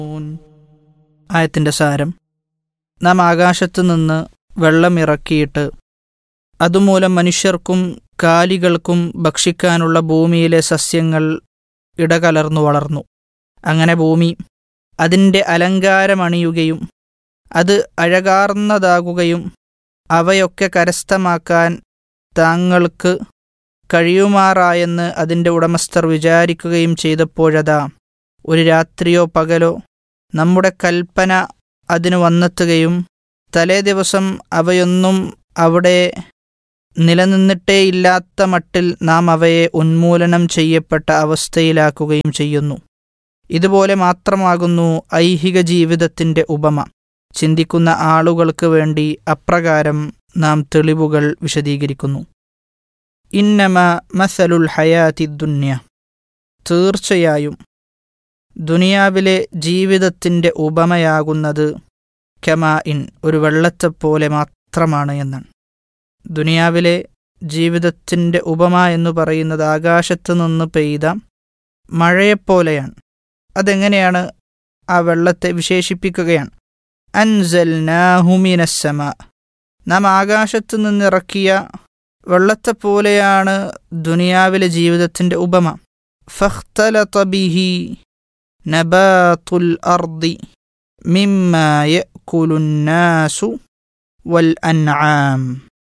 ആയത്തിൻ്റെ സാരം നാം ആകാശത്ത് നിന്ന് വെള്ളമിറക്കിയിട്ട് അതുമൂലം മനുഷ്യർക്കും കാലികൾക്കും ഭക്ഷിക്കാനുള്ള ഭൂമിയിലെ സസ്യങ്ങൾ ഇടകലർന്നു വളർന്നു അങ്ങനെ ഭൂമി അതിൻ്റെ അലങ്കാരമണിയുകയും അത് അഴകാർന്നതാകുകയും അവയൊക്കെ കരസ്ഥമാക്കാൻ താങ്കൾക്ക് കഴിയുമാറായെന്ന് അതിൻ്റെ ഉടമസ്ഥർ വിചാരിക്കുകയും ചെയ്തപ്പോഴതാ ഒരു രാത്രിയോ പകലോ നമ്മുടെ കൽപ്പന അതിന് വന്നെത്തുകയും തലേ ദിവസം അവയൊന്നും അവിടെ നിലനിന്നിട്ടേയില്ലാത്ത മട്ടിൽ നാം അവയെ ഉന്മൂലനം ചെയ്യപ്പെട്ട അവസ്ഥയിലാക്കുകയും ചെയ്യുന്നു ഇതുപോലെ മാത്രമാകുന്നു ഐഹിക ജീവിതത്തിൻ്റെ ഉപമ ചിന്തിക്കുന്ന ആളുകൾക്ക് വേണ്ടി അപ്രകാരം നാം തെളിവുകൾ വിശദീകരിക്കുന്നു ഇന്നമ മസലുൽ ഹയാതി ദുന്യ തീർച്ചയായും ദുനിയാവിലെ ജീവിതത്തിൻ്റെ ഉപമയാകുന്നത് കമാ ഇൻ ഒരു വെള്ളത്തെപ്പോലെ മാത്രമാണ് എന്നാണ് ദുനിയാവിലെ ജീവിതത്തിൻ്റെ ഉപമ എന്ന് പറയുന്നത് ആകാശത്ത് നിന്ന് പെയ്ത മഴയെപ്പോലെയാണ് അതെങ്ങനെയാണ് ആ വെള്ളത്തെ വിശേഷിപ്പിക്കുകയാണ് അൻസൽനാഹുമിനസ്സമ നാം ആകാശത്ത് നിന്നിറക്കിയ വെള്ളത്തെപ്പോലെയാണ് ദുനിയാവിലെ ജീവിതത്തിൻ്റെ ഉപമ ഫഖ്തലത ബിഹി നബാത്തുൽ അർദി മിമ്മ യഅ്കുലുന്നാസു വൽ അൻആം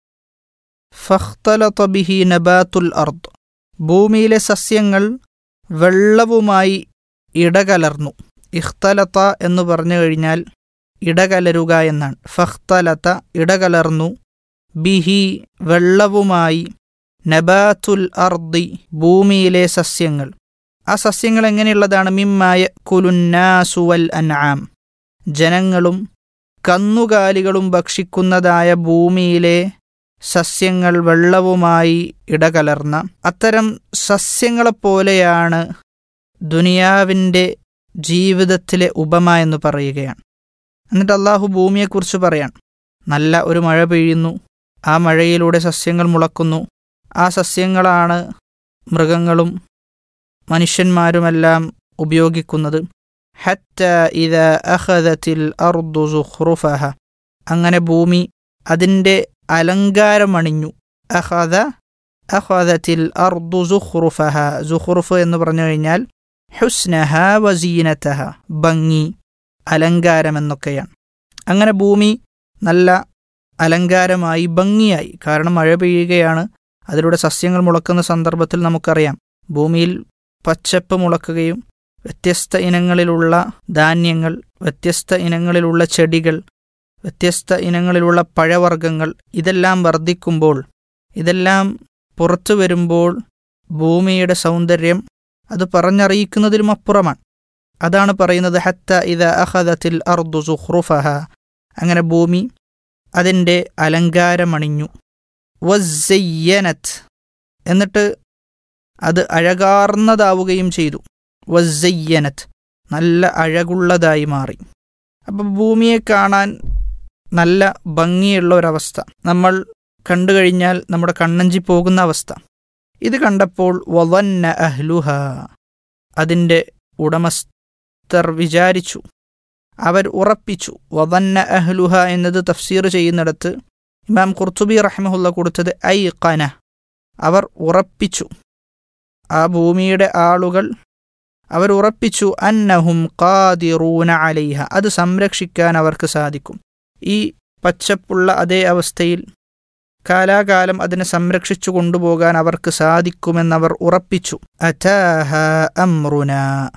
ഫഖ്തലത ബിഹി നബാത്തുൽ അർദ് ഭൂമിയിലെ സസ്യങ്ങൾ വെള്ളവുമായി ഇടകലർന്നു ഇഖ്തലത്ത എന്ന് പറഞ്ഞു കഴിഞ്ഞാൽ ഇടകലരുക എന്നാണ് ഫഖ്തലത്ത ഇടകലർന്നു ബിഹി വെള്ളവുമായി നബാത്തുൽ അർദി ഭൂമിയിലെ സസ്യങ്ങൾ ആ സസ്യങ്ങൾ എങ്ങനെയുള്ളതാണ് മിമ്മായ കുലുന്നാസുവൽ അൻആം ജനങ്ങളും കന്നുകാലികളും ഭക്ഷിക്കുന്നതായ ഭൂമിയിലെ സസ്യങ്ങൾ വെള്ളവുമായി ഇടകലർന്ന അത്തരം സസ്യങ്ങളെപ്പോലെയാണ് ദുനിയാവിൻ്റെ ജീവിതത്തിലെ ഉപമ എന്ന് പറയുകയാണ് എന്നിട്ട് അള്ളാഹു ഭൂമിയെക്കുറിച്ച് പറയാൻ നല്ല ഒരു മഴ പെയ്യുന്നു ആ മഴയിലൂടെ സസ്യങ്ങൾ മുളക്കുന്നു ആ സസ്യങ്ങളാണ് മൃഗങ്ങളും മനുഷ്യന്മാരുമെല്ലാം ഉപയോഗിക്കുന്നത് ഹറ്റ ഇത അഹദത്തിൽ അർദു സുഹ്റുഫഹ അങ്ങനെ ഭൂമി അതിൻ്റെ അലങ്കാരമണിഞ്ഞു അഹദ അഹദത്തിൽ അർദു സുഹ്റുഫഹ സുഹ്റുഫ് എന്ന് പറഞ്ഞു കഴിഞ്ഞാൽ ഹുസ്നഹ വസീനത്തഹ ഭംഗി അലങ്കാരം എന്നൊക്കെയാണ് അങ്ങനെ ഭൂമി നല്ല അലങ്കാരമായി ഭംഗിയായി കാരണം മഴ പെയ്യുകയാണ് അതിലൂടെ സസ്യങ്ങൾ മുളക്കുന്ന സന്ദർഭത്തിൽ നമുക്കറിയാം ഭൂമിയിൽ പച്ചപ്പ് മുളക്കുകയും വ്യത്യസ്ത ഇനങ്ങളിലുള്ള ധാന്യങ്ങൾ വ്യത്യസ്ത ഇനങ്ങളിലുള്ള ചെടികൾ വ്യത്യസ്ത ഇനങ്ങളിലുള്ള പഴവർഗ്ഗങ്ങൾ ഇതെല്ലാം വർദ്ധിക്കുമ്പോൾ ഇതെല്ലാം പുറത്തു വരുമ്പോൾ ഭൂമിയുടെ സൗന്ദര്യം അത് പറഞ്ഞറിയിക്കുന്നതിലും അപ്പുറമാണ് അതാണ് പറയുന്നത് ഹത്ത ഇത അഹദത്തിൽ അർദു സുഹ്റുഫഹ അങ്ങനെ ഭൂമി അതിൻ്റെ അലങ്കാരമണിഞ്ഞു വസ്സയ്യനത്ത് എന്നിട്ട് അത് അഴകാർന്നതാവുകയും ചെയ്തു വസ്സയ്യനത്ത് നല്ല അഴകുള്ളതായി മാറി അപ്പം ഭൂമിയെ കാണാൻ നല്ല ഭംഗിയുള്ള ഒരവസ്ഥ നമ്മൾ കണ്ടു കഴിഞ്ഞാൽ നമ്മുടെ കണ്ണഞ്ചി പോകുന്ന അവസ്ഥ ഇത് കണ്ടപ്പോൾ വവന്ന അഹ്ലുഹ അതിൻ്റെ ഉടമസ്ഥർ വിചാരിച്ചു അവർ ഉറപ്പിച്ചു വവന്ന അഹ്ലുഹ എന്നത് തഫ്സീർ ചെയ്യുന്നിടത്ത് ഇമാം ഖുർത്തുബി റഹ്മഹുല്ല കൊടുത്തത് ഐ ഖന അവർ ഉറപ്പിച്ചു ആ ഭൂമിയുടെ ആളുകൾ അവർ ഉറപ്പിച്ചു അന്നഹും ഖാദിറൂന അലൈഹ അത് സംരക്ഷിക്കാൻ അവർക്ക് സാധിക്കും ഈ പച്ചപ്പുള്ള അതേ അവസ്ഥയിൽ കാലാകാലം അതിനെ സംരക്ഷിച്ചു കൊണ്ടുപോകാൻ അവർക്ക് സാധിക്കുമെന്നവർ ഉറപ്പിച്ചു അറ്റാഹ അമ്രുന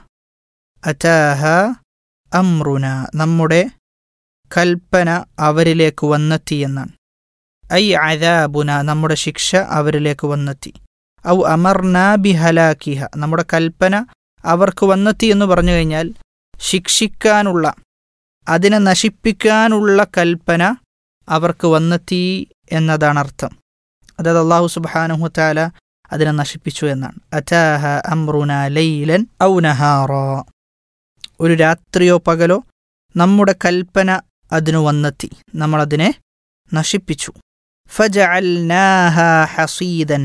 അറ്റാഹ അമ്രുന നമ്മുടെ കൽപ്പന അവരിലേക്ക് വന്നെത്തിയെന്നാണ് ഐ അദാബുന നമ്മുടെ ശിക്ഷ അവരിലേക്ക് വന്നെത്തി ഔ അമർന ബിഹലാക്കിഹ നമ്മുടെ കൽപ്പന അവർക്ക് വന്നെത്തി എന്ന് പറഞ്ഞു കഴിഞ്ഞാൽ ശിക്ഷിക്കാനുള്ള അതിനെ നശിപ്പിക്കാനുള്ള കൽപ്പന അവർക്ക് വന്നെത്തി എന്നതാണ് അർത്ഥം അതായത് അള്ളാഹു സുബാനുഹു താല അതിനെ നശിപ്പിച്ചു എന്നാണ് അറ്റാഹ അമ്രുന ലൈലൻ ഔ നഹാറ ഒരു രാത്രിയോ പകലോ നമ്മുടെ കൽപ്പന അതിനു വന്നെത്തി നമ്മളതിനെ നശിപ്പിച്ചു ഫജഅൽനാഹ ഹസീദൻ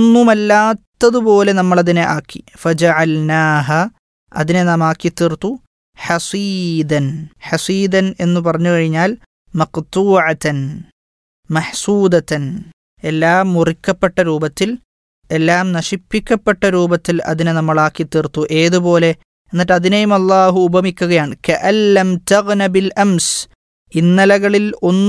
ഒന്നുമല്ലാത്തതുപോലെ നമ്മളതിനെ ആക്കി ഫജഅൽനാഹ അതിനെ നാം ആക്കി തീർത്തു ഹസീദൻ ഹസീദൻ എന്ന് പറഞ്ഞു കഴിഞ്ഞാൽ മക്തൂഅത്തൻ മഹ്സൂദത്തൻ എല്ലാം മുറിക്കപ്പെട്ട രൂപത്തിൽ എല്ലാം നശിപ്പിക്കപ്പെട്ട രൂപത്തിൽ അതിനെ നമ്മളാക്കി തീർത്തു ഏതുപോലെ എന്നിട്ട് അതിനെയും അള്ളാഹു ഉപമിക്കുകയാണ് കഅല്ലം തഗ്ന ബിൽ അംസ് ഇന്നലകളിൽ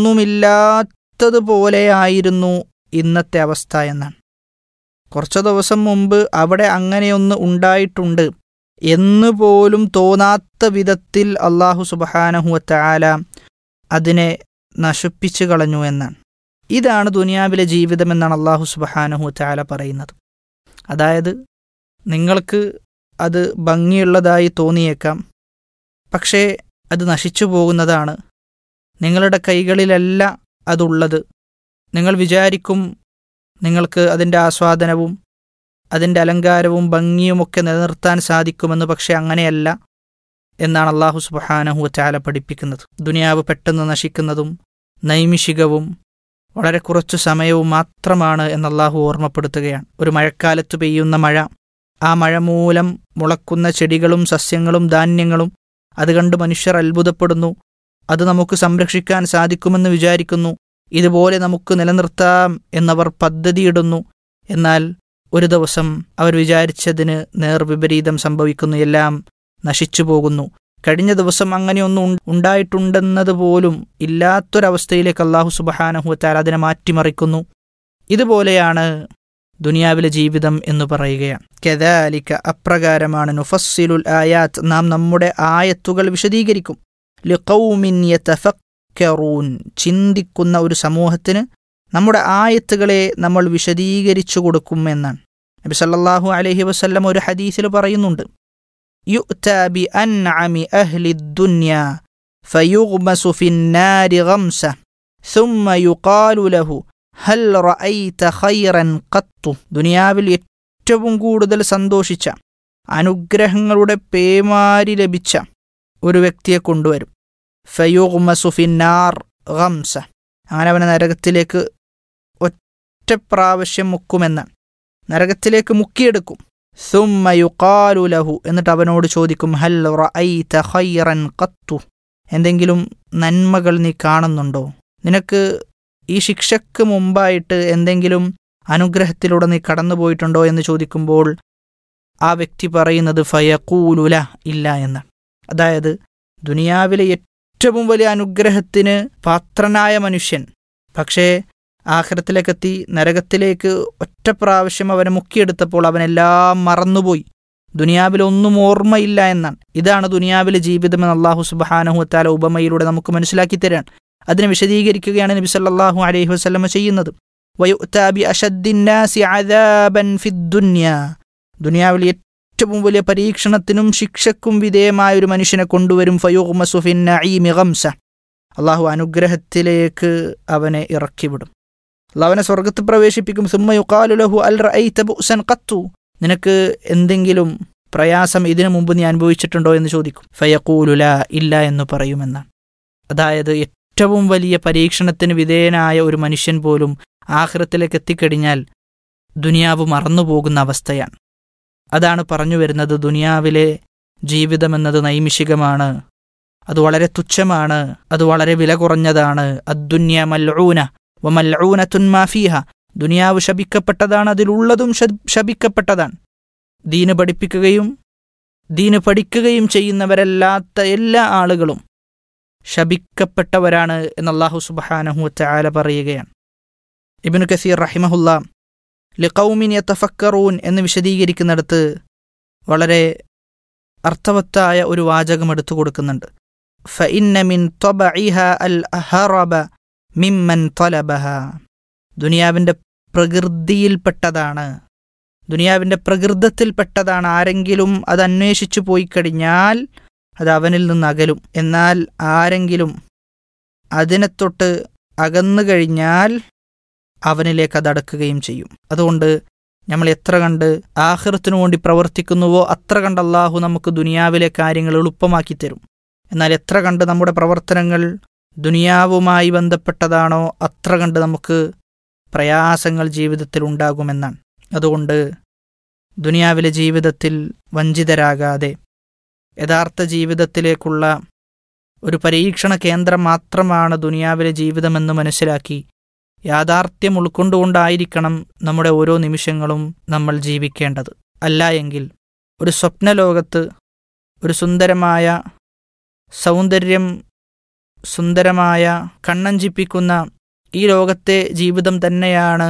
ഒന്നുമില്ലാത്തതുപോലെയായിരുന്നു ഇന്നത്തെ അവസ്ഥ എന്നാണ് കുറച്ചു ദിവസം മുമ്പ് അവിടെ അങ്ങനെയൊന്ന് ഉണ്ടായിട്ടുണ്ട് എന്ന് പോലും തോന്നാത്ത വിധത്തിൽ അള്ളാഹു സുബഹാനഹുവത്താല അതിനെ നശിപ്പിച്ചു കളഞ്ഞു എന്നാണ് ഇതാണ് ദുനിയാവിലെ ജീവിതം എന്നാണ് അള്ളാഹു സുബഹാനഹുവത്താല പറയുന്നത് അതായത് നിങ്ങൾക്ക് അത് ഭംഗിയുള്ളതായി തോന്നിയേക്കാം പക്ഷേ അത് നശിച്ചു പോകുന്നതാണ് നിങ്ങളുടെ കൈകളിലല്ല അതുള്ളത് നിങ്ങൾ വിചാരിക്കും നിങ്ങൾക്ക് അതിൻ്റെ ആസ്വാദനവും അതിൻ്റെ അലങ്കാരവും ഭംഗിയുമൊക്കെ നിലനിർത്താൻ സാധിക്കുമെന്ന് പക്ഷെ അങ്ങനെയല്ല എന്നാണ് അള്ളാഹു സുബഹാനഹു ചാല പഠിപ്പിക്കുന്നത് ദുനിയാവ് പെട്ടെന്ന് നശിക്കുന്നതും നൈമിഷികവും വളരെ കുറച്ചു സമയവും മാത്രമാണ് എന്ന് അള്ളാഹു ഓർമ്മപ്പെടുത്തുകയാണ് ഒരു മഴക്കാലത്ത് പെയ്യുന്ന മഴ ആ മഴ മൂലം മുളക്കുന്ന ചെടികളും സസ്യങ്ങളും ധാന്യങ്ങളും അത് കണ്ട് മനുഷ്യർ അത്ഭുതപ്പെടുന്നു അത് നമുക്ക് സംരക്ഷിക്കാൻ സാധിക്കുമെന്ന് വിചാരിക്കുന്നു ഇതുപോലെ നമുക്ക് നിലനിർത്താം എന്നവർ പദ്ധതിയിടുന്നു എന്നാൽ ഒരു ദിവസം അവർ വിചാരിച്ചതിന് നേർവിപരീതം സംഭവിക്കുന്നു എല്ലാം നശിച്ചു പോകുന്നു കഴിഞ്ഞ ദിവസം അങ്ങനെയൊന്നും ഉണ്ടായിട്ടുണ്ടെന്നത് പോലും ഇല്ലാത്തൊരവസ്ഥയിലേക്ക് അള്ളാഹു സുബഹാനഹുത്താൽ അതിനെ മാറ്റിമറിക്കുന്നു ഇതുപോലെയാണ് ദുനിയാവിലെ ജീവിതം എന്ന് പറയുകയാണ് കെദാലിക്ക അപ്രകാരമാണ് നുഫസ്സിലുൽ ആയാത്ത് നാം നമ്മുടെ ആയത്തുകൾ വിശദീകരിക്കും ലിഖൗമിൻ യതഫക്കറൂൻ ചിന്തിക്കുന്ന ഒരു സമൂഹത്തിന് നമ്മുടെ ആയത്തുകളെ നമ്മൾ വിശദീകരിച്ചു കൊടുക്കും എന്നാണ് നബി സല്ലല്ലാഹു അലൈഹി വസല്ലം ഒരു ഹദീസിൽ പറയുന്നുണ്ട് يؤتى بأنعم أهل الدنيا فيغمس في النار غمسة ثم يقال له ഹൽ റഅയ്ത ഖൈറൻ ഖത്തു ദുനിയാവിൽ ഏറ്റവും കൂടുതൽ സന്തോഷിച്ച അനുഗ്രഹങ്ങളുടെ പേമാരി ലഭിച്ച ഒരു വ്യക്തിയെ കൊണ്ടുവരും ഫയുഗ്മസു ഫിന്നാർ ഗംസ അങ്ങനെ അവനെ നരകത്തിലേക്ക് ഒറ്റ പ്രാവശ്യം മുക്കുമെന്നാണ് നരകത്തിലേക്ക് മുക്കിയെടുക്കും സുമ്മ യുഖാലു ലഹു എന്നിട്ട് അവനോട് ചോദിക്കും ഹൽ റഅയ്ത ഖൈറൻ ഖത്തു എന്തെങ്കിലും നന്മകൾ നീ കാണുന്നുണ്ടോ നിനക്ക് ഈ ശിക്ഷയ്ക്ക് മുമ്പായിട്ട് എന്തെങ്കിലും അനുഗ്രഹത്തിലൂടെ നീ കടന്നുപോയിട്ടുണ്ടോ എന്ന് ചോദിക്കുമ്പോൾ ആ വ്യക്തി പറയുന്നത് ഫയക്കൂലുല ഇല്ല എന്നാണ് അതായത് ദുനിയാവിലെ ഏറ്റവും വലിയ അനുഗ്രഹത്തിന് പാത്രനായ മനുഷ്യൻ പക്ഷേ ആഖിരത്തിലേക്കെത്തി നരകത്തിലേക്ക് ഒറ്റ പ്രാവശ്യം അവനെ മുക്കിയെടുത്തപ്പോൾ അവനെല്ലാം മറന്നുപോയി ദുനിയാവിൽ ഒന്നും ഓർമ്മയില്ല എന്നാണ് ഇതാണ് ദുനിയാവിലെ ജീവിതമെന്ന് അള്ളാഹു സുബാനഹുത്താല ഉപമയിലൂടെ നമുക്ക് മനസ്സിലാക്കി തരാൻ അതിനെ വിശദീകരിക്കുകയാണ് നബി സല്ലല്ലാഹു അലൈഹി വസല്ലമ ചെയ്യുന്നത് വയുത്താബി അഷദ്ദിന്നാസി അദാബൻ ഫിദ്ദുന്യ ദുനിയാവിൽ ഏറ്റവും വലിയ പരീക്ഷണത്തിനും ശിക്ഷക്കും വിധേയമായ ഒരു മനുഷ്യനെ കൊണ്ടുവരും ഫയൂഖ്മസു ഫിൻ നഈമി ഗംസ അള്ളാഹു അനുഗ്രഹത്തിലേക്ക് അവനെ ഇറക്കിവിടും അള്ളാഹു അവനെ സ്വർഗത്ത് പ്രവേശിപ്പിക്കും സുമ്മ യുഖാലു ലഹു അൽ റഅയ്ത ബുഅ്സൻ ഖത്തു നിനക്ക് എന്തെങ്കിലും പ്രയാസം ഇതിനു മുമ്പ് നീ അനുഭവിച്ചിട്ടുണ്ടോ എന്ന് ചോദിക്കും ഫയഖൂലുല ഇല്ല എന്ന് പറയുമെന്നാണ് അതായത് ഏറ്റവും വലിയ പരീക്ഷണത്തിന് വിധേയനായ ഒരു മനുഷ്യൻ പോലും ആഹ്റത്തിലേക്ക് എത്തിക്കഴിഞ്ഞാൽ ദുനിയാവ് മറന്നുപോകുന്ന അവസ്ഥയാണ് അതാണ് പറഞ്ഞു വരുന്നത് ദുനിയാവിലെ ജീവിതമെന്നത് നൈമിഷികമാണ് അത് വളരെ തുച്ഛമാണ് അത് വളരെ വില കുറഞ്ഞതാണ് അദ്ദുന്യ മൽഊന വ മൽഊന തുന്മാഫീഹ ദുനിയാവ് ശപിക്കപ്പെട്ടതാണ് അതിലുള്ളതും ശപിക്കപ്പെട്ടതാണ് ദീന് പഠിപ്പിക്കുകയും ദീന് പഠിക്കുകയും ചെയ്യുന്നവരല്ലാത്ത എല്ലാ ആളുകളും ശപിക്കപ്പെട്ടവരാണ് എന്ന് അള്ളാഹു സുബഹാനഹു ചാല പറയുകയാണ് ഇബിനു കസീർ റഹിമഹുല്ല ലിഖൗമിൻ യത്തഫക്കറൂൻ എന്ന് വിശദീകരിക്കുന്നിടത്ത് വളരെ അർത്ഥവത്തായ ഒരു വാചകം എടുത്തു കൊടുക്കുന്നുണ്ട് ഫഇന്ന മിൻ ത്വബഇഹ അൽ അഹറബ മിമ്മൻ ത്വലബഹ ദുനിയാവിൻ്റെ പ്രകൃതിയിൽപ്പെട്ടതാണ് ദുനിയാവിൻ്റെ പ്രകൃതത്തിൽപ്പെട്ടതാണ് ആരെങ്കിലും അത് അന്വേഷിച്ചു പോയി കഴിഞ്ഞാൽ അത് അവനിൽ നിന്ന് അകലും എന്നാൽ ആരെങ്കിലും അതിനെ തൊട്ട് അകന്നു കഴിഞ്ഞാൽ അവനിലേക്ക് അത് അടക്കുകയും ചെയ്യും അതുകൊണ്ട് നമ്മൾ എത്ര കണ്ട് ആഹൃത്തിനു വേണ്ടി പ്രവർത്തിക്കുന്നുവോ അത്ര കണ്ട് അള്ളാഹു നമുക്ക് ദുനിയാവിലെ കാര്യങ്ങൾ എളുപ്പമാക്കി തരും എന്നാൽ എത്ര കണ്ട് നമ്മുടെ പ്രവർത്തനങ്ങൾ ദുനിയാവുമായി ബന്ധപ്പെട്ടതാണോ അത്ര കണ്ട് നമുക്ക് പ്രയാസങ്ങൾ ജീവിതത്തിൽ ഉണ്ടാകുമെന്നാണ് അതുകൊണ്ട് ദുനിയാവിലെ ജീവിതത്തിൽ വഞ്ചിതരാകാതെ യഥാർത്ഥ ജീവിതത്തിലേക്കുള്ള ഒരു പരീക്ഷണ കേന്ദ്രം മാത്രമാണ് ദുനിയാവിലെ ജീവിതമെന്ന് മനസ്സിലാക്കി യാഥാർത്ഥ്യം ഉൾക്കൊണ്ടുകൊണ്ടായിരിക്കണം നമ്മുടെ ഓരോ നിമിഷങ്ങളും നമ്മൾ ജീവിക്കേണ്ടത് അല്ല എങ്കിൽ ഒരു സ്വപ്നലോകത്ത് ഒരു സുന്ദരമായ സൗന്ദര്യം സുന്ദരമായ കണ്ണഞ്ചിപ്പിക്കുന്ന ഈ ലോകത്തെ ജീവിതം തന്നെയാണ്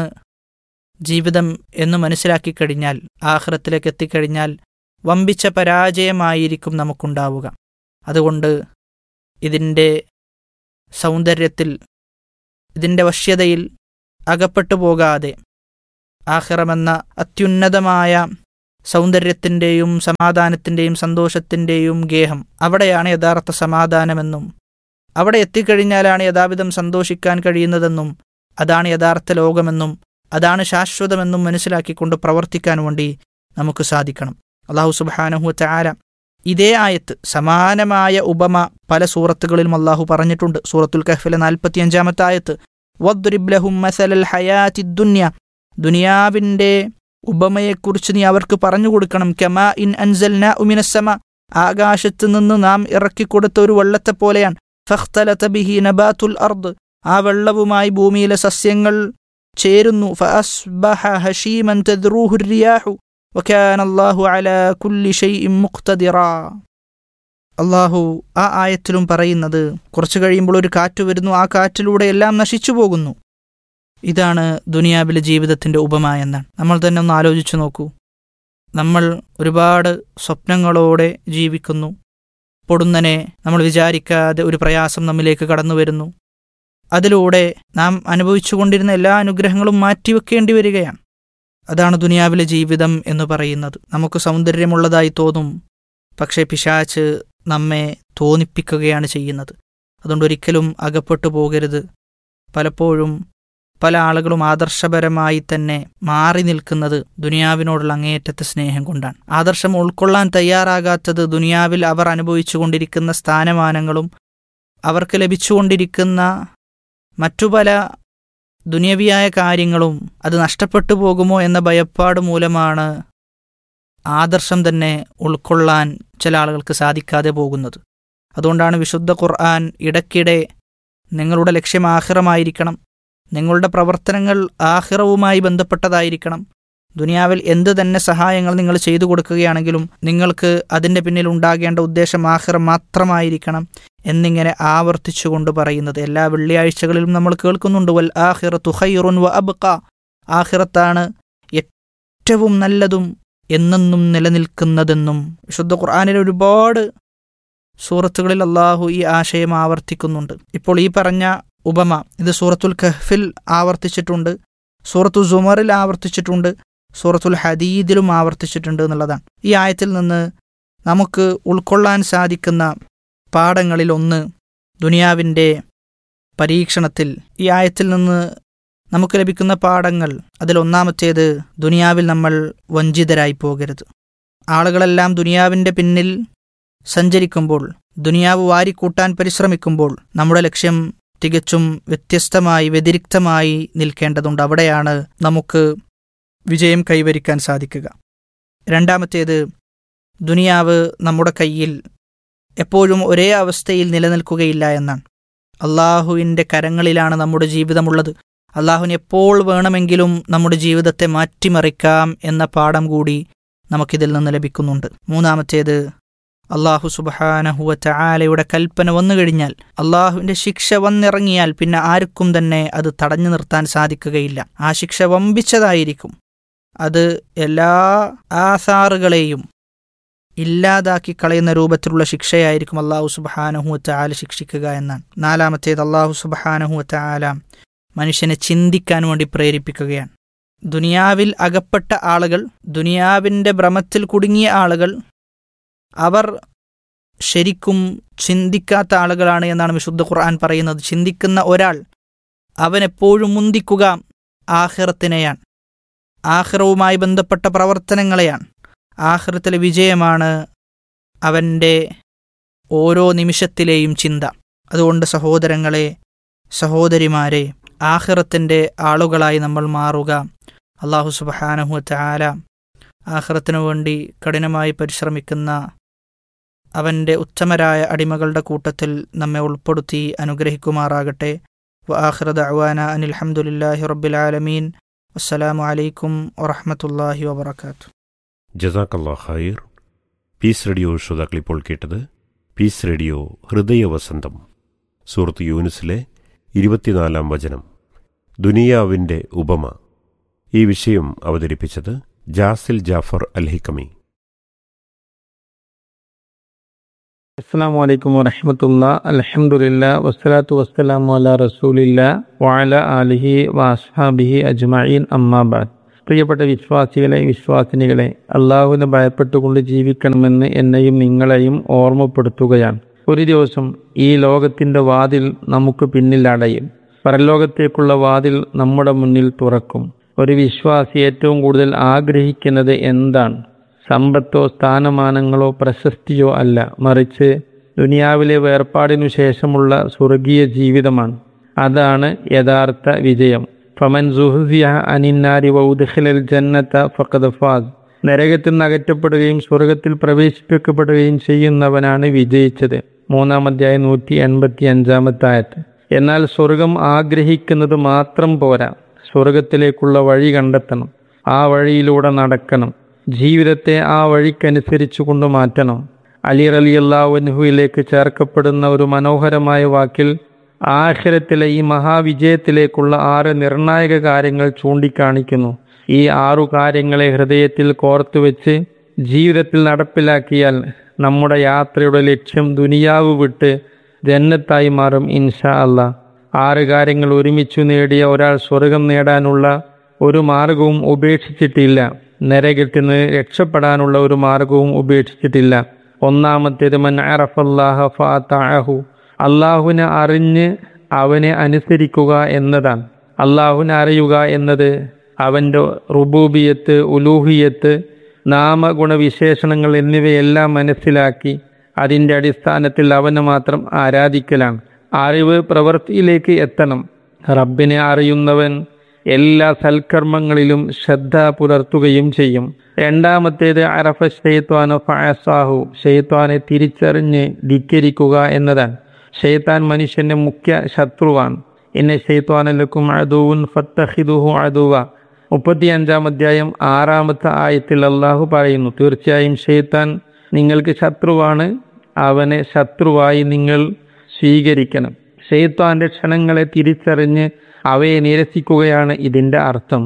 ജീവിതം എന്ന് മനസ്സിലാക്കി കഴിഞ്ഞാൽ ആഹ്റത്തിലേക്ക് എത്തിക്കഴിഞ്ഞാൽ വമ്പിച്ച പരാജയമായിരിക്കും നമുക്കുണ്ടാവുക അതുകൊണ്ട് ഇതിൻ്റെ സൗന്ദര്യത്തിൽ ഇതിൻ്റെ വശ്യതയിൽ അകപ്പെട്ടു പോകാതെ ആഹിറമെന്ന അത്യുന്നതമായ സൗന്ദര്യത്തിൻ്റെയും സമാധാനത്തിൻ്റെയും സന്തോഷത്തിൻ്റെയും ഗേഹം അവിടെയാണ് യഥാർത്ഥ സമാധാനമെന്നും അവിടെ എത്തിക്കഴിഞ്ഞാലാണ് യഥാവിധം സന്തോഷിക്കാൻ കഴിയുന്നതെന്നും അതാണ് യഥാർത്ഥ ലോകമെന്നും അതാണ് ശാശ്വതമെന്നും മനസ്സിലാക്കിക്കൊണ്ട് പ്രവർത്തിക്കാൻ വേണ്ടി നമുക്ക് സാധിക്കണം അള്ളാഹു സുബാനഹു ചാര ഇതേ ആയത്ത് സമാനമായ ഉപമ പല സൂറത്തുകളിലും അള്ളാഹു പറഞ്ഞിട്ടുണ്ട് സൂറത്തുൽ കഹ്ഫിലെ നാൽപ്പത്തിയഞ്ചാമത്തെ ആയത്ത് വദ്രിബ്ലഹും മസലൽ ഹയാത്തി ദുന്യ ദുനിയാവിൻ്റെ ഉപമയെക്കുറിച്ച് നീ അവർക്ക് പറഞ്ഞു കൊടുക്കണം കമാ ഇൻ അൻസൽന ഉമിനസമ ആകാശത്ത് നിന്ന് നാം ഇറക്കിക്കൊടുത്ത ഒരു വെള്ളത്തെ പോലെയാണ് ഫഖ്തലത ബിഹി നബാത്തുൽ അർദ് ആ വെള്ളവുമായി ഭൂമിയിലെ സസ്യങ്ങൾ ചേരുന്നു ഫഅസ്ബഹ ഹഷീമൻ തദ്റൂഹു റിയാഹു വകാന അല്ലാഹു അലാ കുല്ലി ഷൈഇൻ മുഖ്തദിറാ അള്ളാഹു ആ ആയത്തിലും പറയുന്നത് കുറച്ചു കഴിയുമ്പോൾ ഒരു കാറ്റ് വരുന്നു ആ കാറ്റിലൂടെ എല്ലാം നശിച്ചു പോകുന്നു ഇതാണ് ദുനിയാവിലെ ജീവിതത്തിൻ്റെ ഉപമ എന്നാണ് നമ്മൾ തന്നെ ഒന്ന് ആലോചിച്ചു നോക്കൂ നമ്മൾ ഒരുപാട് സ്വപ്നങ്ങളോടെ ജീവിക്കുന്നു പൊടുന്നനെ നമ്മൾ വിചാരിക്കാതെ ഒരു പ്രയാസം നമ്മിലേക്ക് കടന്നു വരുന്നു അതിലൂടെ നാം അനുഭവിച്ചുകൊണ്ടിരുന്ന എല്ലാ അനുഗ്രഹങ്ങളും മാറ്റിവെക്കേണ്ടി വരികയാണ് അതാണ് ദുനിയാവിലെ ജീവിതം എന്ന് പറയുന്നത് നമുക്ക് സൗന്ദര്യമുള്ളതായി തോന്നും പക്ഷേ പിശാച്ച് നമ്മെ തോന്നിപ്പിക്കുകയാണ് ചെയ്യുന്നത് അതുകൊണ്ട് ഒരിക്കലും അകപ്പെട്ടു പോകരുത് പലപ്പോഴും പല ആളുകളും ആദർശപരമായി തന്നെ മാറി നിൽക്കുന്നത് ദുനിയാവിനോടുള്ള അങ്ങേയറ്റത്തെ സ്നേഹം കൊണ്ടാണ് ആദർശം ഉൾക്കൊള്ളാൻ തയ്യാറാകാത്തത് ദുനിയാവിൽ അവർ അനുഭവിച്ചുകൊണ്ടിരിക്കുന്ന സ്ഥാനമാനങ്ങളും അവർക്ക് ലഭിച്ചുകൊണ്ടിരിക്കുന്ന മറ്റു പല ദുനിയവിയായ കാര്യങ്ങളും അത് നഷ്ടപ്പെട്ടു പോകുമോ എന്ന ഭയപ്പാട് മൂലമാണ് ആദർശം തന്നെ ഉൾക്കൊള്ളാൻ ചില ആളുകൾക്ക് സാധിക്കാതെ പോകുന്നത് അതുകൊണ്ടാണ് വിശുദ്ധ ഖുർആൻ ഇടയ്ക്കിടെ നിങ്ങളുടെ ലക്ഷ്യം ആഹിറമായിരിക്കണം നിങ്ങളുടെ പ്രവർത്തനങ്ങൾ ആഹിറവുമായി ബന്ധപ്പെട്ടതായിരിക്കണം ദുനിയാവിൽ എന്ത് തന്നെ സഹായങ്ങൾ നിങ്ങൾ ചെയ്തു കൊടുക്കുകയാണെങ്കിലും നിങ്ങൾക്ക് അതിൻ്റെ പിന്നിൽ ഉണ്ടാകേണ്ട ഉദ്ദേശം ആഹിറം മാത്രമായിരിക്കണം എന്നിങ്ങനെ ആവർത്തിച്ചുകൊണ്ട് പറയുന്നത് എല്ലാ വെള്ളിയാഴ്ചകളിലും നമ്മൾ കേൾക്കുന്നുണ്ട് വൽ ആഹിറത്തു ഖൈറുൻ വ അബ്ക ആഹിറത്താണ് ഏറ്റവും നല്ലതും എന്നെന്നും നിലനിൽക്കുന്നതെന്നും വിശുദ്ധ ഖുർആാനിൽ ഒരുപാട് സൂറത്തുകളിൽ അള്ളാഹു ഈ ആശയം ആവർത്തിക്കുന്നുണ്ട് ഇപ്പോൾ ഈ പറഞ്ഞ ഉപമ ഇത് സൂറത്തുൽ കഹ്ഫിൽ ആവർത്തിച്ചിട്ടുണ്ട് സൂറത്തു സുമറിൽ ആവർത്തിച്ചിട്ടുണ്ട് സൂറത്തുൽ ഹദീദിലും ആവർത്തിച്ചിട്ടുണ്ട് എന്നുള്ളതാണ് ഈ ആയത്തിൽ നിന്ന് നമുക്ക് ഉൾക്കൊള്ളാൻ സാധിക്കുന്ന പാഠങ്ങളിൽ ഒന്ന് ദുനിയാവിൻ്റെ പരീക്ഷണത്തിൽ ഈ ആയത്തിൽ നിന്ന് നമുക്ക് ലഭിക്കുന്ന പാഠങ്ങൾ അതിലൊന്നാമത്തേത് ദുനിയാവിൽ നമ്മൾ വഞ്ചിതരായി പോകരുത് ആളുകളെല്ലാം ദുനിയാവിൻ്റെ പിന്നിൽ സഞ്ചരിക്കുമ്പോൾ ദുനിയാവ് വാരിക്കൂട്ടാൻ പരിശ്രമിക്കുമ്പോൾ നമ്മുടെ ലക്ഷ്യം തികച്ചും വ്യത്യസ്തമായി വ്യതിരിക്തമായി നിൽക്കേണ്ടതുണ്ട് അവിടെയാണ് നമുക്ക് വിജയം കൈവരിക്കാൻ സാധിക്കുക രണ്ടാമത്തേത് ദുനിയാവ് നമ്മുടെ കയ്യിൽ എപ്പോഴും ഒരേ അവസ്ഥയിൽ നിലനിൽക്കുകയില്ല എന്നാണ് അള്ളാഹുവിൻ്റെ കരങ്ങളിലാണ് നമ്മുടെ ജീവിതമുള്ളത് അള്ളാഹുവിന് എപ്പോൾ വേണമെങ്കിലും നമ്മുടെ ജീവിതത്തെ മാറ്റിമറിക്കാം എന്ന പാഠം കൂടി നമുക്കിതിൽ നിന്ന് ലഭിക്കുന്നുണ്ട് മൂന്നാമത്തേത് അള്ളാഹു സുബഹാനഹുവ ചായാലയുടെ കൽപ്പന വന്നു കഴിഞ്ഞാൽ അള്ളാഹുവിൻ്റെ ശിക്ഷ വന്നിറങ്ങിയാൽ പിന്നെ ആർക്കും തന്നെ അത് തടഞ്ഞു നിർത്താൻ സാധിക്കുകയില്ല ആ ശിക്ഷ വമ്പിച്ചതായിരിക്കും അത് എല്ലാ ആസാറുകളെയും ഇല്ലാതാക്കി കളയുന്ന രൂപത്തിലുള്ള ശിക്ഷയായിരിക്കും അള്ളാഹു സുബഹാനഹു ചാല ശിക്ഷിക്കുക എന്നാണ് നാലാമത്തേത് അള്ളാഹു സുബഹാനഹു ചാല മനുഷ്യനെ ചിന്തിക്കാൻ വേണ്ടി പ്രേരിപ്പിക്കുകയാണ് ദുനിയാവിൽ അകപ്പെട്ട ആളുകൾ ദുനിയാവിൻ്റെ ഭ്രമത്തിൽ കുടുങ്ങിയ ആളുകൾ അവർ ശരിക്കും ചിന്തിക്കാത്ത ആളുകളാണ് എന്നാണ് വിശുദ്ധ ഖുർആൻ പറയുന്നത് ചിന്തിക്കുന്ന ഒരാൾ അവൻ എപ്പോഴും മുന്തിക്കുക ആഹിറത്തിനെയാണ് ആഹിറവുമായി ബന്ധപ്പെട്ട പ്രവർത്തനങ്ങളെയാണ് ആഹിറത്തിലെ വിജയമാണ് അവൻ്റെ ഓരോ നിമിഷത്തിലെയും ചിന്ത അതുകൊണ്ട് സഹോദരങ്ങളെ സഹോദരിമാരെ ആഹിറത്തിൻ്റെ ആളുകളായി നമ്മൾ മാറുക അള്ളാഹു സുബഹാനഹു ചാല ആഹിറത്തിനു വേണ്ടി കഠിനമായി പരിശ്രമിക്കുന്ന അവൻ്റെ ഉത്തമരായ അടിമകളുടെ കൂട്ടത്തിൽ നമ്മെ ഉൾപ്പെടുത്തി അനുഗ്രഹിക്കുമാറാകട്ടെ വആഖിറ ദഅവാന അനിൽ ഹംദുലില്ലാഹി റബ്ബിൽ ആലമീൻ അസ്സലാമു അലൈക്കും വറഹ്മത്തുള്ളാഹി വബറകാതുഹു ജസാക്കല്ലാ ഖൈർ പീസ് റേഡിയോ ശ്രോതാക്കൾ ഇപ്പോൾ കേട്ടത് പീസ് റേഡിയോ ഹൃദയവസന്തം സൂറത്ത് യൂനിസിലെ ഇരുപത്തിനാലാം വചനം ദുനിയാവിൻ്റെ ഉപമ ഈ വിഷയം അവതരിപ്പിച്ചത് ജാസിൽ ജാഫർ അൽഹിക്കമി അസ്സാം വലൈക്കും വറഹമത്തുള്ള അലഹമുല്ല വസ്സലാത്തു വസ്സലാമു അല റസൂലില്ല വാല അലിഹി വാസ്ഹാബിഹി അജ്മഈൻ അമ്മാബാദ് പ്രിയപ്പെട്ട വിശ്വാസികളെ വിശ്വാസിനികളെ അള്ളാഹുവിനെ ഭയപ്പെട്ടുകൊണ്ട് ജീവിക്കണമെന്ന് എന്നെയും നിങ്ങളെയും ഓർമ്മപ്പെടുത്തുകയാണ് ഒരു ദിവസം ഈ ലോകത്തിൻ്റെ വാതിൽ നമുക്ക് പിന്നിൽ അടയും പരലോകത്തേക്കുള്ള വാതിൽ നമ്മുടെ മുന്നിൽ തുറക്കും ഒരു വിശ്വാസി ഏറ്റവും കൂടുതൽ ആഗ്രഹിക്കുന്നത് എന്താണ് സമ്പത്തോ സ്ഥാനമാനങ്ങളോ പ്രശസ്തിയോ അല്ല മറിച്ച് ദുനിയാവിലെ വേർപാടിനു ശേഷമുള്ള സ്വർഗീയ ജീവിതമാണ് അതാണ് യഥാർത്ഥ വിജയം ഫമൻ സുഹുസിയ അനിന്നാരി വൗദഖിലൽ ജന്നത്ത ഫഖദ് ഫാസ് നരകത്തിൽ നിന്ന് അകറ്റപ്പെടുകയും സ്വർഗത്തിൽ പ്രവേശിപ്പിക്കപ്പെടുകയും ചെയ്യുന്നവനാണ് വിജയിച്ചത് മൂന്നാം അധ്യായം നൂറ്റി എൺപത്തി അഞ്ചാമത്തെ ആയത്ത് എന്നാൽ സ്വർഗം ആഗ്രഹിക്കുന്നത് മാത്രം പോരാ സ്വർഗത്തിലേക്കുള്ള വഴി കണ്ടെത്തണം ആ വഴിയിലൂടെ നടക്കണം ജീവിതത്തെ ആ വഴിക്കനുസരിച്ചു കൊണ്ട് മാറ്റണം അലി അലി അള്ളാഹുവിലേക്ക് ചേർക്കപ്പെടുന്ന ഒരു മനോഹരമായ വാക്കിൽ ആഖിരത്തിലെ ഈ മഹാവിജയത്തിലേക്കുള്ള ആറ് നിർണായക കാര്യങ്ങൾ ചൂണ്ടിക്കാണിക്കുന്നു ഈ ആറു കാര്യങ്ങളെ ഹൃദയത്തിൽ കോർത്തുവെച്ച് ജീവിതത്തിൽ നടപ്പിലാക്കിയാൽ നമ്മുടെ യാത്രയുടെ ലക്ഷ്യം ദുനിയാവ് വിട്ട് ജന്നത്തായി മാറും ഇൻഷാ അല്ല ആറ് കാര്യങ്ങൾ ഒരുമിച്ചു നേടിയ ഒരാൾ സ്വർഗം നേടാനുള്ള ഒരു മാർഗവും ഉപേക്ഷിച്ചിട്ടില്ല നരകത്തിൽ നിന്ന് രക്ഷപ്പെടാനുള്ള ഒരു മാർഗവും ഉപേക്ഷിച്ചിട്ടില്ല ഒന്നാമത്തേത് മൻ അറഫല്ലാഹ ഫാഹു അള്ളാഹുവിനെ അറിഞ്ഞ് അവനെ അനുസരിക്കുക എന്നതാണ് അള്ളാഹുവിനെ അറിയുക എന്നത് അവൻ്റെ റുബൂബിയത്ത് ഉലൂഹിയത്ത് നാമഗുണവിശേഷണങ്ങൾ എന്നിവയെല്ലാം മനസ്സിലാക്കി അതിൻ്റെ അടിസ്ഥാനത്തിൽ അവനെ മാത്രം ആരാധിക്കലാണ് അറിവ് പ്രവൃത്തിയിലേക്ക് എത്തണം റബ്ബിനെ അറിയുന്നവൻ എല്ലാ സൽക്കർമ്മങ്ങളിലും ശ്രദ്ധ പുലർത്തുകയും ചെയ്യും രണ്ടാമത്തേത് അറഫ ഷെയ്ത്വാന ഫാസാഹു ഷെയ്ത്വാനെ തിരിച്ചറിഞ്ഞ് ധിക്കരിക്കുക എന്നതാണ് ഷെയ്ത്താൻ മനുഷ്യന്റെ മുഖ്യ ശത്രുവാണ് എന്നെ ഷെയ്ത്വാനലക്കും അദുവുൻ ഫത്തഹിദുഹു അദുവ മുപ്പത്തിയഞ്ചാം അധ്യായം ആറാമത്തെ ആയത്തിൽ അള്ളാഹു പറയുന്നു തീർച്ചയായും ഷെയ്ത്താൻ നിങ്ങൾക്ക് ശത്രുവാണ് അവനെ ശത്രുവായി നിങ്ങൾ സ്വീകരിക്കണം ഷെയ്ത്താന്റെ ക്ഷണങ്ങളെ തിരിച്ചറിഞ്ഞ് അവയെ നിരസിക്കുകയാണ് ഇതിൻ്റെ അർത്ഥം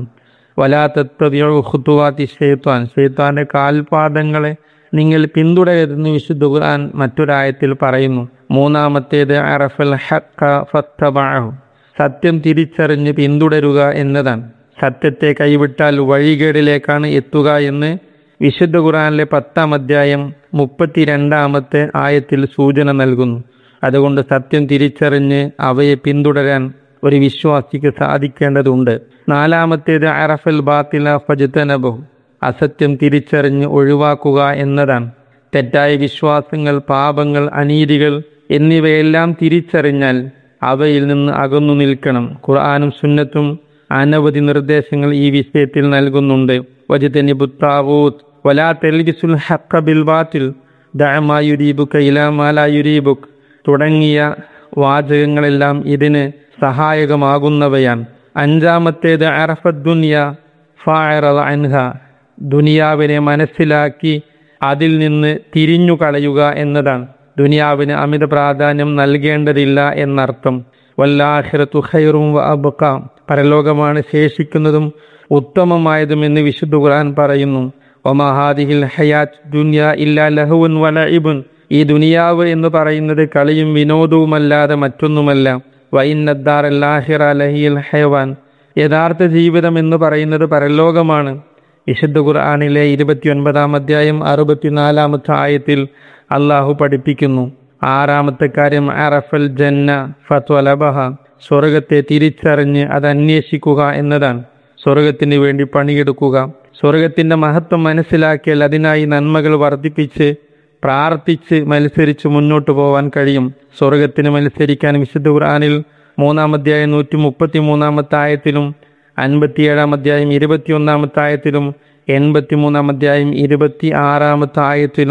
വലാത്തത്വതി ഷെയ്ത്താൻ ഷെയ്ത്താന്റെ കാൽപാദങ്ങളെ നിങ്ങൾ പിന്തുടരുതെന്ന് വിശുദ്ധ ഖുർആൻ മറ്റൊരായത്തിൽ പറയുന്നു മൂന്നാമത്തേത് അറഫൽ ഹക്ക ഫത്തബാഹു സത്യം തിരിച്ചറിഞ്ഞ് പിന്തുടരുക എന്നതാണ് സത്യത്തെ കൈവിട്ടാൽ വഴികേടിലേക്കാണ് എത്തുക എന്ന് വിശുദ്ധ ഖുർആനിലെ പത്താം അധ്യായം മുപ്പത്തിരണ്ടാമത്തെ ആയത്തിൽ സൂചന നൽകുന്നു അതുകൊണ്ട് സത്യം തിരിച്ചറിഞ്ഞ് അവയെ പിന്തുടരാൻ ഒരു വിശ്വാസിക്ക് സാധിക്കേണ്ടതുണ്ട് നാലാമത്തേത് അറഫൽ ബാത്തില ഫജത്തനബഹു അസത്യം തിരിച്ചറിഞ്ഞ് ഒഴിവാക്കുക എന്നതാണ് തെറ്റായ വിശ്വാസങ്ങൾ പാപങ്ങൾ അനീതികൾ എന്നിവയെല്ലാം തിരിച്ചറിഞ്ഞാൽ അവയിൽ നിന്ന് അകന്നു നിൽക്കണം ഖുർആാനും സുന്നത്തും അനവധി നിർദ്ദേശങ്ങൾ ഈ വിഷയത്തിൽ നൽകുന്നുണ്ട് വജിതനി ബുത്താവൂത്ത് വലാ തെൽബിസുൽ ഹക്ക ബിൽ ബാത്തിൽ ദഅമായുരീബുക ഇലാമാലായുരീബുക് തുടങ്ങിയ വാചകങ്ങളെല്ലാം ഇതിന് സഹായകമാകുന്നവയാണ് അഞ്ചാമത്തേത് അറഫത് ദുനിയ ഫായറ അൻഹ ദുനിയാവിനെ മനസ്സിലാക്കി അതിൽ നിന്ന് തിരിഞ്ഞു കളയുക എന്നതാണ് ദുനിയാവിന് അമിത പ്രാധാന്യം നൽകേണ്ടതില്ല എന്നർത്ഥം വല്ലാഹിറത്തു ഖൈറും വ അബ്ക പരലോകമാണ് ശേഷിക്കുന്നതും ഉത്തമമായതും എന്ന് വിശുദ്ധ ഖുർആൻ പറയുന്നു ഒമഹാദിഹിൽ ഹയാത്ത് ദുനിയ ഇല്ലാ ലഹുവൻ വലഇബുൻ ഈ ദുനിയാവ് എന്ന് പറയുന്നത് കളിയും വിനോദവുമല്ലാതെ മറ്റൊന്നുമല്ല വൈനദ്ദാർ അല്ലാഹിറ ലഹിൽ ഹയവാൻ യഥാർത്ഥ ജീവിതം എന്ന് പറയുന്നത് പരലോകമാണ് വിശുദ്ധ ഖുർആാനിലെ ഇരുപത്തിയൊൻപതാം അധ്യായം അറുപത്തിനാലാമത്തെ ആയത്തിൽ അള്ളാഹു പഠിപ്പിക്കുന്നു ആറാമത്തെ കാര്യം അറഫൽ ജന്ന ഫത്വലബഹ സ്വർഗത്തെ തിരിച്ചറിഞ്ഞ് അത് അന്വേഷിക്കുക എന്നതാണ് സ്വർഗത്തിന് വേണ്ടി പണിയെടുക്കുക സ്വർഗത്തിന്റെ മഹത്വം മനസ്സിലാക്കിയാൽ അതിനായി നന്മകൾ വർദ്ധിപ്പിച്ച് പ്രാർത്ഥിച്ച് മത്സരിച്ച് മുന്നോട്ട് പോവാൻ കഴിയും സ്വർഗത്തിന് മത്സരിക്കാൻ വിശുദ്ധ ഖുർആാനിൽ മൂന്നാം അധ്യായം നൂറ്റി മുപ്പത്തി മൂന്നാമത്തെ ആയത്തിലും അൻപത്തിയേഴാം അധ്യായം ഇരുപത്തിയൊന്നാമത്തെ ആയത്തിലും എൺപത്തി മൂന്നാം അധ്യായം ഇരുപത്തി ആറാമത്തെ ആയത്തിലും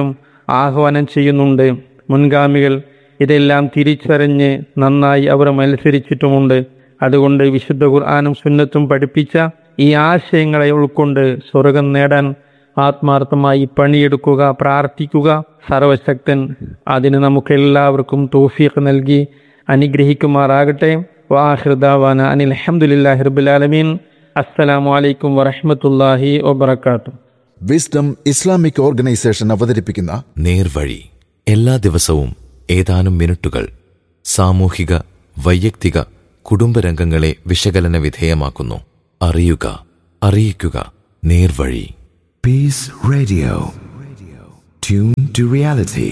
ആഹ്വാനം ചെയ്യുന്നുണ്ട് മുൻഗാമികൾ ഇതെല്ലാം തിരിച്ചറിഞ്ഞ് നന്നായി അവർ മത്സരിച്ചിട്ടുമുണ്ട് അതുകൊണ്ട് വിശുദ്ധ ഖുർആാനും സുന്നത്തും പഠിപ്പിച്ച ഈ ആശയങ്ങളെ ഉൾക്കൊണ്ട് സ്വർഗം നേടാൻ ആത്മാർത്ഥമായി പണിയെടുക്കുക പ്രാർത്ഥിക്കുക സർവശക്തൻ അതിന് നമുക്കെല്ലാവർക്കും തോഫീഖ് നൽകി അനുഗ്രഹിക്കുമാറാകട്ടെ വാഹൃദാവാന അനിൽ അഹമ്മദില്ലാഹി റബുലാലമീൻ അസ്സലാമു അലൈക്കും വറഹമത്തല്ലാഹി വബർക്കാത്തു വിസ്ഡം ഇസ്ലാമിക് ഓർഗനൈസേഷൻ അവതരിപ്പിക്കുന്ന നേർവഴി എല്ലാ ദിവസവും ഏതാനും മിനിറ്റുകൾ സാമൂഹിക വൈയക്തിക കുടുംബരംഗങ്ങളെ വിശകലന വിധേയമാക്കുന്നു അറിയുക അറിയിക്കുക നേർവഴി peace radio tune to reality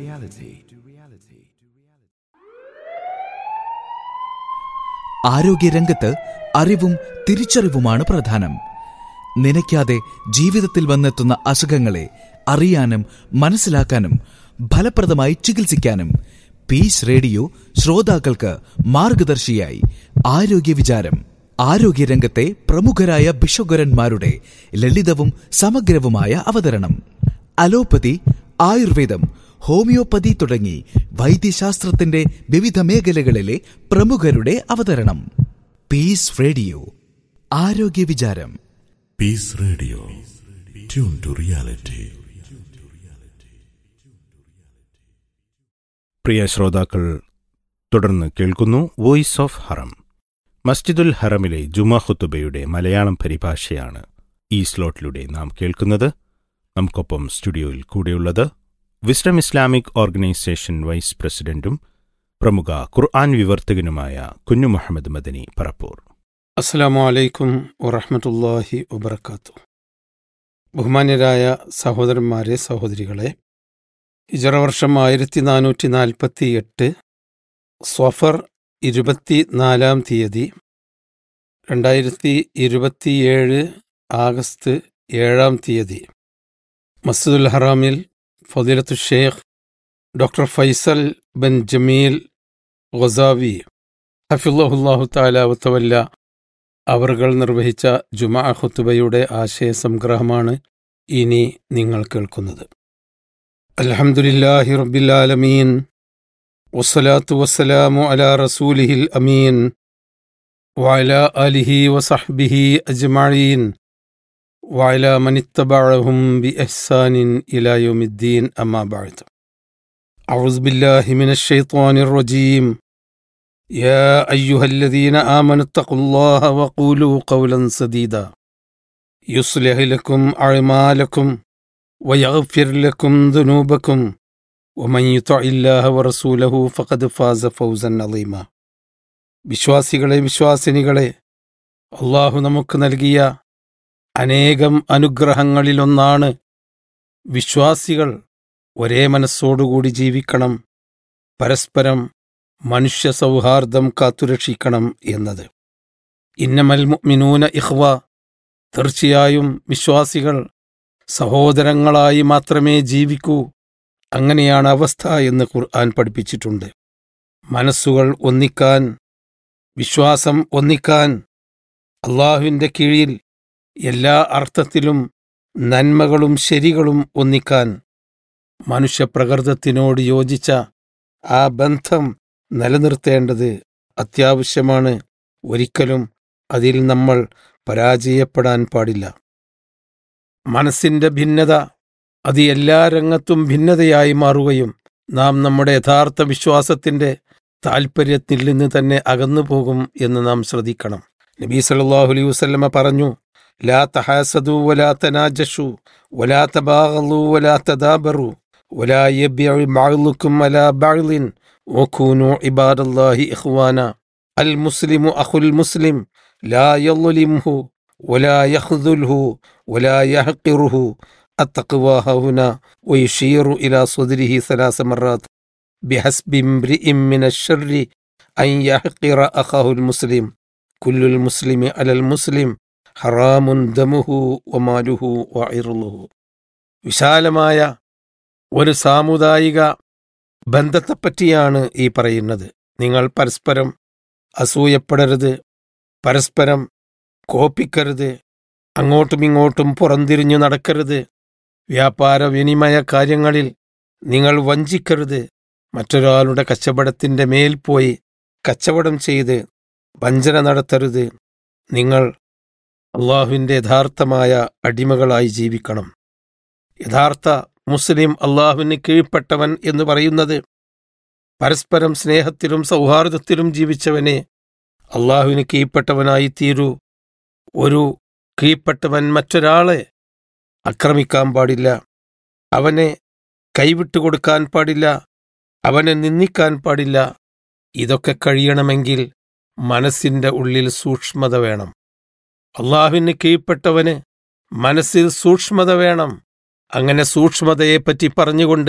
ആരോഗ്യരംഗത്ത് അറിവും തിരിച്ചറിവുമാണ് പ്രധാനം നനയ്ക്കാതെ ജീവിതത്തിൽ വന്നെത്തുന്ന അസുഖങ്ങളെ അറിയാനും മനസ്സിലാക്കാനും ഫലപ്രദമായി ചികിത്സിക്കാനും പീസ് റേഡിയോ ശ്രോതാക്കൾക്ക് മാർഗദർശിയായി ആരോഗ്യ വിചാരം ആരോഗ്യരംഗത്തെ പ്രമുഖരായ ഭിഷഗ്വരന്മാരുടെ ലളിതവും സമഗ്രവുമായ അവതരണം അലോപ്പതി ആയുർവേദം ഹോമിയോപ്പതി തുടങ്ങി വൈദ്യശാസ്ത്രത്തിന്റെ വിവിധ മേഖലകളിലെ പ്രമുഖരുടെ അവതരണം പീസ് റേഡിയോ ആരോഗ്യ വിചാരം Peace Radio. Tune to reality. പ്രിയ ശ്രോതാക്കൾ തുടർന്ന് കേൾക്കുന്നു വോയിസ് ഓഫ് ഹറം മസ്ജിദുൽ ഹറമിലെ ജുമാ ഖുത്തുബയുടെ മലയാളം പരിഭാഷയാണ് ഈ സ്ലോട്ടിലൂടെ നാം കേൾക്കുന്നത് നമുക്കൊപ്പം സ്റ്റുഡിയോയിൽ കൂടെയുള്ളത് വിസ്ഡം ഇസ്ലാമിക് ഓർഗനൈസേഷൻ വൈസ് പ്രസിഡന്റും പ്രമുഖ ഖുർആൻ വിവർത്തകനുമായ കുഞ്ഞു മുഹമ്മദ് മദനി പറപ്പൂർ അസ്സാം വലൈക്കും വറഹമത്തല്ലാഹി വബർക്കാത്തു ബഹുമാന്യരായ സഹോദരന്മാരെ സഹോദരികളെ ഹിജറ വർഷം ആയിരത്തി നാനൂറ്റി നാൽപ്പത്തി എട്ട് സ്വഫർ ഇരുപത്തി നാലാം തീയതി രണ്ടായിരത്തി ഇരുപത്തിയേഴ് ആഗസ്റ്റ് ഏഴാം തീയതി മസ്ജിദുൽ ഹറാമിൽ ഫദിലത്തു Sheikh doctor Faisal bin Jameel Ghazawi ഹഫിള്ളാഹുല്ലാഹു താല വത്തവല്ല അവർകൾ നിർവഹിച്ച ജുമാ ഖുത്തുബയുടെ ആശയ സംഗ്രഹമാണ് ഇനി നിങ്ങൾ കേൾക്കുന്നത് അൽഹംദുലില്ലാഹി റബ്ബിൽ വസ്സലാത്തു വസ്സലാമു അലാ റസൂലിഹിൽ അമീൻ വഅലാ ആലിഹി വസഹ്ബിഹി അജ്മഈൻ വഅലാ മനിത്തബഅഹും ബിഇഹ്സാനിൻ ഇലാ യൗമിദ്ദീൻ അമ്മാ ബഅദ് أعوذ بالله من الشيطان الرجيم يا أيها الذين آمنوا اتقوا الله وقولوا قولا سديدا يصلح لكم أعمالكم ويغفر لكم ذنوبكم ومن يطع الله ورسوله فقد فاز فوزا عظيما വിശ്വാസികളെ വിശ്വാസിനികളെ അള്ളാഹു നമുക്ക് നൽകിയ അനേകം അനുഗ്രഹങ്ങളിലൊന്നാണ് വിശ്വാസികൾ ഒരേ മനസ്സോടുകൂടി ജീവിക്കണം പരസ്പരം മനുഷ്യ സൗഹാർദ്ദം കാത്തുരക്ഷിക്കണം എന്നത് ഇന്നമൽ മുഅ്മിനൂന ഇഖ്വ തീർച്ചയായും വിശ്വാസികൾ സഹോദരങ്ങളായി മാത്രമേ ജീവിക്കൂ അങ്ങനെയാണ് അവസ്ഥ എന്ന് ഖുർആൻ പഠിപ്പിച്ചിട്ടുണ്ട് മനസ്സുകൾ ഒന്നിക്കാൻ വിശ്വാസം ഒന്നിക്കാൻ അള്ളാഹുവിൻ്റെ കീഴിൽ എല്ലാ അർത്ഥത്തിലും നന്മകളും ശരികളും ഒന്നിക്കാൻ മനുഷ്യപ്രകൃതത്തിനോട് യോജിച്ച ആ ബന്ധം നിലനിർത്തേണ്ടത് അത്യാവശ്യമാണ് ഒരിക്കലും അതിൽ നമ്മൾ പരാജയപ്പെടാൻ പാടില്ല മനസ്സിന്റെ ഭിന്നത അത് എല്ലാ രംഗത്തും ഭിന്നതയായി മാറുകയും നാം നമ്മുടെ യഥാർത്ഥ വിശ്വാസത്തിന്റെ താൽപ്പര്യത്തിൽ നിന്ന് തന്നെ അകന്നു പോകും എന്ന് നാം ശ്രദ്ധിക്കണം നബീ സല്ലല്ലാഹു അലൈഹി വസല്ലമ പറഞ്ഞു ലാ തഹാസദു വലാ തനാജഷു വലാ തബാഗലു വലാ തദാബറു വലാ യബിഉ ബഅലുക്കും അലാ ബഅലിൻ വകൂനു ഇബാദല്ലാഹി ഇഖ്വാന അൽ മുസ്ലിമു അഖുൽ മുസ്ലിം ലാ യظلمഹു ولا يخذله ولا يحقره التقوى هنا ويشير إلى صدره ثلاث مرات بحسب امرئ من الشر أن يحقر أخاه المسلم كل المسلم على المسلم حرام دمه وماله وعرضه വിശാലമായ ഒരു സാമുദായിക ബന്ധത്തെപ്പറ്റിയാണ് ഈ പറയുന്നത് നിങ്ങൾ പരസ്പരം അസൂയപ്പെടരുത് പരസ്പരം കോപ്പിക്കരുത് അങ്ങോട്ടും ഇങ്ങോട്ടും പുറംതിരിഞ്ഞു നടക്കരുത് വ്യാപാര വിനിമയ കാര്യങ്ങളിൽ നിങ്ങൾ വഞ്ചിക്കരുത് മറ്റൊരാളുടെ കച്ചവടത്തിൻ്റെ മേൽ പോയി കച്ചവടം ചെയ്ത് വഞ്ചന നടത്തരുത് നിങ്ങൾ അള്ളാഹുവിൻ്റെ യഥാർത്ഥമായ അടിമകളായി ജീവിക്കണം യഥാർത്ഥ മുസ്ലിം അള്ളാഹുവിന് കീഴ്പ്പെട്ടവൻ എന്ന് പറയുന്നത് പരസ്പരം സ്നേഹത്തിലും സൗഹാർദ്ദത്തിലും ജീവിച്ചവനെ അള്ളാഹുവിന് കീഴ്പ്പെട്ടവനായി തീരൂ ഒരു കീഴ്പ്പെട്ടവൻ മറ്റൊരാളെ ആക്രമിക്കാൻ പാടില്ല അവനെ കൈവിട്ടു കൊടുക്കാൻ പാടില്ല അവനെ നിന്ദിക്കാൻ പാടില്ല ഇതൊക്കെ കഴിയണമെങ്കിൽ മനസ്സിൻ്റെ ഉള്ളിൽ സൂക്ഷ്മത വേണം അള്ളാഹുവിന് കീഴ്പ്പെട്ടവന് മനസ്സിൽ സൂക്ഷ്മത വേണം അങ്ങനെ സൂക്ഷ്മതയെപ്പറ്റി പറഞ്ഞുകൊണ്ട്